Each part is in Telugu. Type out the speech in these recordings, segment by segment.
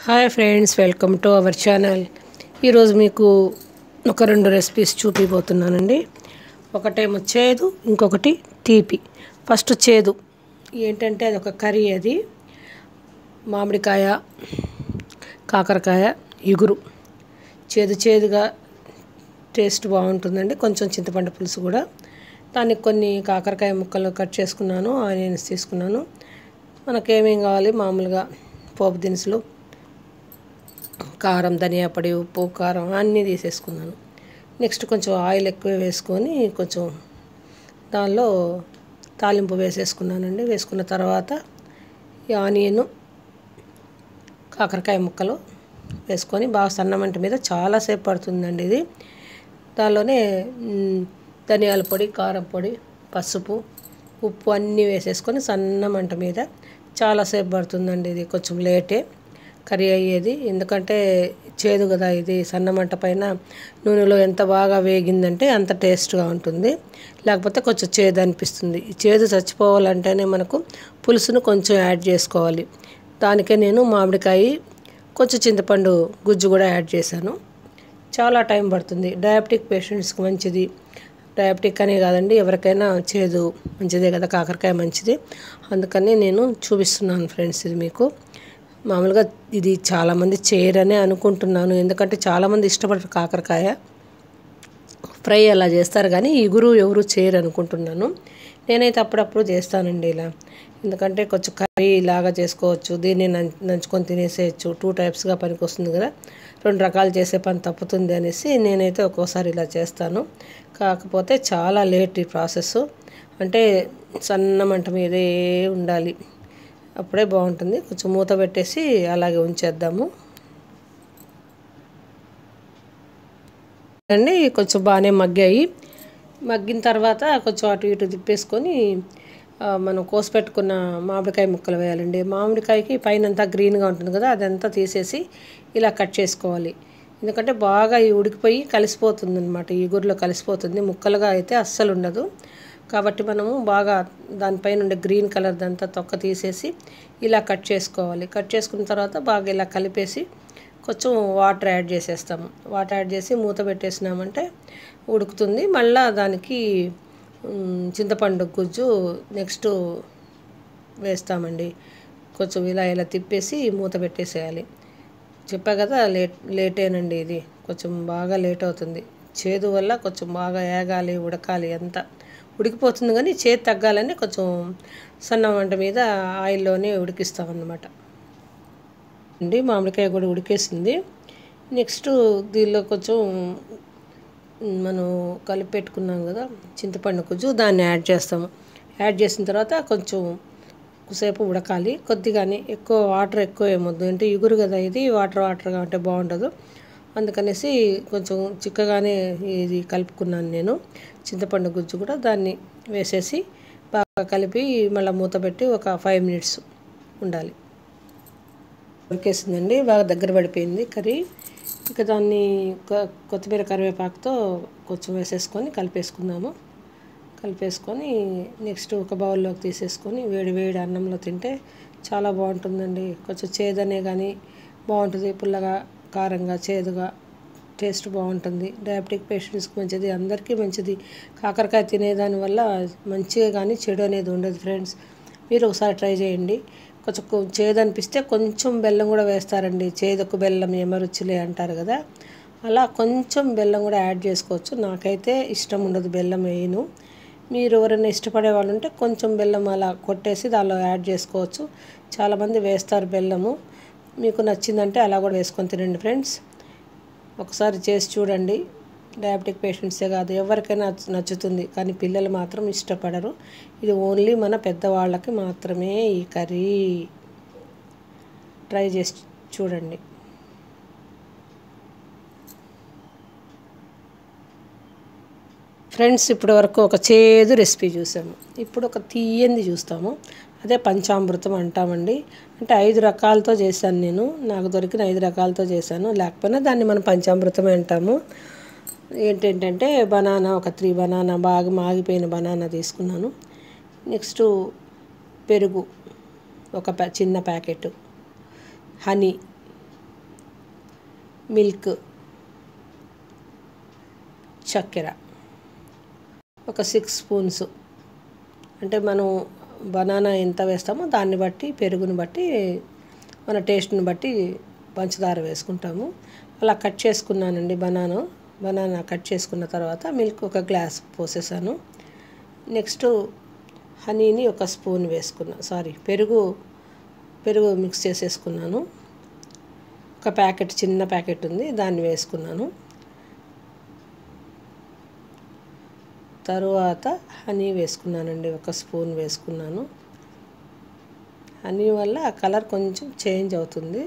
hi friends welcome to our channel ఈరోజు మీకు ఒక రెండు రెసిపీస్ చూపిపోతున్నానండి ఒకటేమో చేదు ఇంకొకటి తీపి ఫస్ట్ చేదు ఏంటంటే అది ఒక కర్రీ అది మామిడికాయ కాకరకాయ ఇగురు చేదు చేదుగా టేస్ట్ బాగుంటుందండి కొంచెం చింతపండు పులుసు కూడా దానికి కొన్ని కాకరకాయ ముక్కలు కట్ చేసుకున్నాను ఆనియన్స్ తీసుకున్నాను మనకేమేం కావాలి మామూలుగా పోపు దినుసులు కారం ధనియా పొడి ఉప్పు కారం అన్నీ తీసేసుకున్నాను నెక్స్ట్ కొంచెం ఆయిల్ ఎక్కువ వేసుకొని కొంచెం దానిలో తాలింపు వేసేసుకున్నానండి వేసుకున్న తర్వాత ఈ ఆనియన్ కాకరకాయ ముక్కలు వేసుకొని బాగా సన్నమంట మీద చాలాసేపు పడుతుందండి ఇది దానిలోనే మ్, ధనియాల పొడి కారం పొడి పసుపు ఉప్పు అన్నీ వేసేసుకొని సన్న మంట మీద చాలాసేపు పడుతుందండి ఇది కొంచెం లేటే కర్రీ అయ్యేది ఎందుకంటే చేదు కదా ఇది సన్న మంట పైన నూనెలో ఎంత బాగా వేగిందంటే అంత టేస్ట్గా ఉంటుంది లేకపోతే కొంచెం చేదు అనిపిస్తుంది ఈ చేదు చచ్చిపోవాలంటేనే మనకు పులుసును కొంచెం యాడ్ చేసుకోవాలి దానికే నేను మామిడికాయ కొంచెం చింతపండు గుజ్జు కూడా యాడ్ చేశాను చాలా టైం పడుతుంది డయాబెటిక్ పేషెంట్స్కి మంచిది డయాబెటిక్ అనే కాదండి ఎవరికైనా చేదు మంచిదే కదా కాకరకాయ మంచిది అందుకని నేను చూపిస్తున్నాను ఫ్రెండ్స్ ఇది మీకు మామూలుగా ఇది చాలామంది చేయరనే అనుకుంటున్నాను ఎందుకంటే చాలామంది ఇష్టపడరు కాకరకాయ ఫ్రై అలా చేస్తారు కానీ ఇగురు ఎవరు చేయరు అనుకుంటున్నాను నేనైతే అప్పుడప్పుడు చేస్తానండి ఇలా ఎందుకంటే కొంచెం కర్రీ లాగా చేసుకోవచ్చు దీన్ని నం నంచుకొని తినేసేయచ్చు టూ టైప్స్గా పనికి వస్తుంది కదా రెండు రకాలు చేసే పని తప్పుతుంది అనేసి నేనైతే ఒక్కోసారి ఇలా చేస్తాను కాకపోతే చాలా లేట్ ఈ ప్రాసెస్ అంటే సన్న మంట మీదే ఉండాలి అప్పుడే బాగుంటుంది కొంచెం మూత పెట్టేసి అలాగే ఉంచేద్దాము అండి కొంచెం బాగానే మగ్గాయి మగ్గిన తర్వాత కొంచెం అటు ఇటు తిప్పేసుకొని ఆ, మనం కోసి పెట్టుకున్న మామిడికాయ ముక్కలు వేయాలండి మామిడికాయకి పైన అంతా గ్రీన్గా ఉంటుంది కదా అదంతా తీసేసి ఇలా కట్ చేసుకోవాలి ఎందుకంటే బాగా ఈ ఉడికిపోయి కలిసిపోతుంది అనమాట ఈ గురిలో కలిసిపోతుంది ముక్కలుగా అయితే అస్సలు ఉండదు కాబట్టి మనము బాగా దానిపైన ఉండే గ్రీన్ కలర్ దంతా తొక్క తీసేసి ఇలా కట్ చేసుకోవాలి కట్ చేసుకున్న తర్వాత బాగా ఇలా కలిపేసి కొంచెం వాటర్ యాడ్ చేసేస్తాము వాటర్ యాడ్ చేసి మూత పెట్టేసినామంటే ఉడుకుతుంది మళ్ళా దానికి మ్, చింతపండు గుజ్జు నెక్స్ట్ వేస్తామండి కొంచెం ఇలా ఇలా తిప్పేసి మూత పెట్టేసేయాలి చెప్పా కదా లేట్ లేటేనండి ఇది కొంచెం బాగా లేట్ అవుతుంది చేదు వల్ల కొంచెం బాగా ఏగాలి ఉడకాలి అంతా ఉడికిపోతుంది కానీ చేదు తగ్గాలని కొంచెం సన్న మంట మీద ఆయిల్లోనే ఉడికిస్తామన్నమాట అండి మామిడికాయ కూడా ఉడికేసింది నెక్స్ట్ దీనిలో కొంచెం మనం కలిపి పెట్టుకున్నాం కదా చింతపండు గుజ్జు దాన్ని యాడ్ చేస్తాము యాడ్ చేసిన తర్వాత కొంచెం సేపు ఉడకాలి కొద్దిగానే ఎక్కువ వాటర్ ఎక్కువ ఏమొద్దు అంటే ఇగురు కదా ఇది వాటర్ వాటర్గా ఉంటే బాగుండదు అందుకనేసి కొంచెం చిక్కగానే ఇది కలుపుకున్నాను నేను చింతపండు గుజ్జు కూడా దాన్ని వేసేసి బాగా కలిపి మళ్ళీ మూత పెట్టి ఒక ఫైవ్ మినిట్స్ ఉండాలి ఉడికేసిందండి బాగా దగ్గర పడిపోయింది కర్రీ ఇక దాన్ని కొ- కొత్తిమీర కరివేపాకుతో కొంచెం వేసేసుకొని కలిపేసుకుందాము కలిపేసుకొని నెక్స్ట్ ఒక బౌల్లోకి తీసేసుకొని వేడి వేడి అన్నంలో తింటే చాలా బాగుంటుందండి కొంచెం చేదనే కానీ బాగుంటుంది పుల్లగా కారంగా చేదుగా టేస్ట్ బాగుంటుంది డయాబెటిక్ పేషెంట్స్కి మంచిది అందరికీ మంచిది కాకరకాయ తినేదాని వల్ల మంచిగా కానీ చెడు అనేది ఉండదు ఫ్రెండ్స్ మీరు ఒకసారి ట్రై చేయండి కొంచెం కొ- చేదు అనిపిస్తే కొంచెం బెల్లం కూడా వేస్తారండి చేదుకు బెల్లం ఎమరుచులే అంటారు కదా అలా కొంచెం బెల్లం కూడా యాడ్ చేసుకోవచ్చు నాకైతే ఇష్టం ఉండదు బెల్లం వేయను మీరు ఎవరైనా ఇష్టపడే వాళ్ళు ఉంటే కొంచెం బెల్లం అలా కొట్టేసి దానిలో యాడ్ చేసుకోవచ్చు చాలామంది వేస్తారు బెల్లము మీకు నచ్చిందంటే అలా కూడా వేసుకొని తినండి ఫ్రెండ్స్ ఒకసారి చేసి చూడండి డయాబెటిక్ పేషెంట్సే కాదు ఎవరికైనా నచ్చ- నచ్చుతుంది కానీ పిల్లలు మాత్రం ఇష్టపడరు ఇది ఓన్లీ మన పెద్దవాళ్ళకి మాత్రమే ఈ కర్రీ ట్రై చేసి చూడండి ఫ్రెండ్స్ ఇప్పటి వరకు ఒక చేదు రెసిపీ చూసాము ఇప్పుడు ఒక తీయంది చూస్తాము అదే పంచామృతం అంటామండి అంటే ఐదు రకాలతో చేశాను నేను నాకు దొరికిన ఐదు రకాలతో చేశాను లేకపోయినా దాన్ని మనం పంచామృతమే అంటాము ఏంటంటే బనానా ఒక త్రీ బనానా బాగా మాగిపోయిన బనానా తీసుకున్నాను నెక్స్ట్ పెరుగు ఒక ప్యా చిన్న ప్యాకెట్ హనీ మిల్క్ చక్కెర ఒక సిక్స్ స్పూన్స్ అంటే మనం బనానా ఎంత వేస్తామో దాన్ని బట్టి పెరుగుని బట్టి మన టేస్ట్ని బట్టి పంచదార వేసుకుంటాము అలా కట్ చేసుకున్నానండి బనానా బనానా కట్ చేసుకున్న తర్వాత మిల్క్ ఒక గ్లాస్ పోసేసాను నెక్స్ట్ హనీని ఒక స్పూన్ వేసుకున్నా సారీ పెరుగు పెరుగు మిక్స్ చేసేసుకున్నాను ఒక ప్యాకెట్ చిన్న ప్యాకెట్ ఉంది దాన్ని వేసుకున్నాను తరువాత హనీ వేసుకున్నానండి ఒక స్పూన్ వేసుకున్నాను హనీ వల్ల ఆ కలర్ కొంచెం చేంజ్ అవుతుంది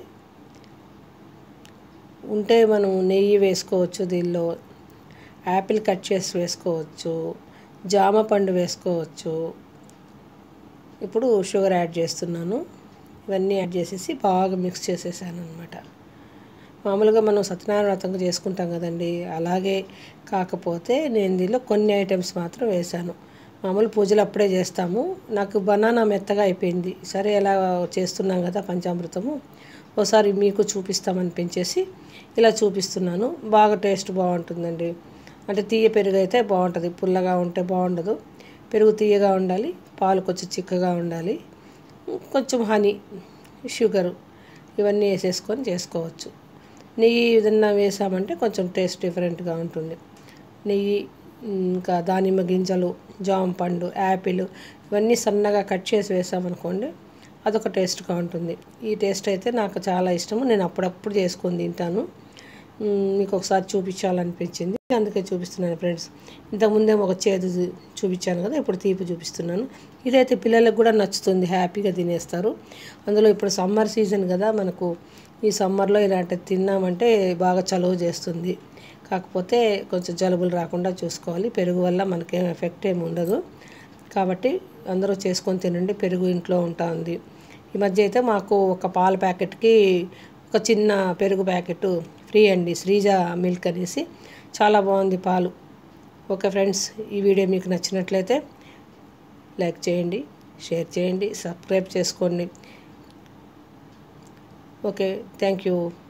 ఉంటే మనం నెయ్యి వేసుకోవచ్చు దీనిలో యాపిల్ కట్ చేసి వేసుకోవచ్చు జామ పండు వేసుకోవచ్చు ఇప్పుడు షుగర్ యాడ్ చేస్తున్నాను ఇవన్నీ యాడ్ చేసేసి బాగా మిక్స్ చేసేసాను అనమాట మామూలుగా మనం సత్యనారాయణ వ్రతం చేసుకుంటాం కదండి అలాగే కాకపోతే నేను దీనిలో కొన్ని ఐటమ్స్ మాత్రం వేశాను మామూలు పూజలు అప్పుడే చేస్తాము నాకు బనానా మెత్తగా అయిపోయింది సరే ఎలా చేస్తున్నాం కదా పంచామృతము ఒకసారి మీకు చూపిస్తామనిపించేసి ఇలా చూపిస్తున్నాను బాగా టేస్ట్ బాగుంటుందండి అంటే తీయ పెరుగు అయితే బాగుంటుంది పుల్లగా ఉంటే బాగుండదు పెరుగు తీయగా ఉండాలి పాలు కొంచెం చిక్కగా ఉండాలి కొంచెం హనీ షుగరు ఇవన్నీ వేసేసుకొని చేసుకోవచ్చు నెయ్యి ఏదన్నా వేసామంటే కొంచెం టేస్ట్ డిఫరెంట్గా ఉంటుంది నెయ్యి ఇంకా దానిమ్మ గింజలు జామ పండు యాపిల్ ఇవన్నీ సన్నగా కట్ చేసి వేసామనుకోండి అదొక టేస్ట్గా ఉంటుంది ఈ టేస్ట్ అయితే నాకు చాలా ఇష్టము నేను అప్పుడప్పుడు చేసుకొని తింటాను మీకు ఒకసారి చూపించాలనిపించింది అందుకే చూపిస్తున్నాను ఫ్రెండ్స్ ఇంతకుముందేమో ఒక చేదు చూపించాను కదా ఇప్పుడు తీపి చూపిస్తున్నాను ఇదైతే పిల్లలకు కూడా నచ్చుతుంది హ్యాపీగా తినేస్తారు అందులో ఇప్పుడు సమ్మర్ సీజన్ కదా మనకు ఈ సమ్మర్లో ఇలాంటివి తిన్నామంటే బాగా చలువ చేస్తుంది కాకపోతే కొంచెం జలుబులు రాకుండా చూసుకోవాలి పెరుగు వల్ల మనకేం ఎఫెక్ట్ ఏమి ఉండదు కాబట్టి అందరూ చేసుకొని తినండి పెరుగు ఇంట్లో ఉంటుంది ఈ మధ్య అయితే మాకు ఒక పాల ప్యాకెట్కి ఒక చిన్న పెరుగు ప్యాకెట్ ఫ్రీ అండి శ్రీజ మిల్క్ అనేసి చాలా బాగుంది పాలు ఓకే ఫ్రెండ్స్ ఈ వీడియో మీకు నచ్చినట్లయితే లైక్ చేయండి షేర్ చేయండి సబ్స్క్రైబ్ చేసుకోండి ఓకే థ్యాంక్ యూ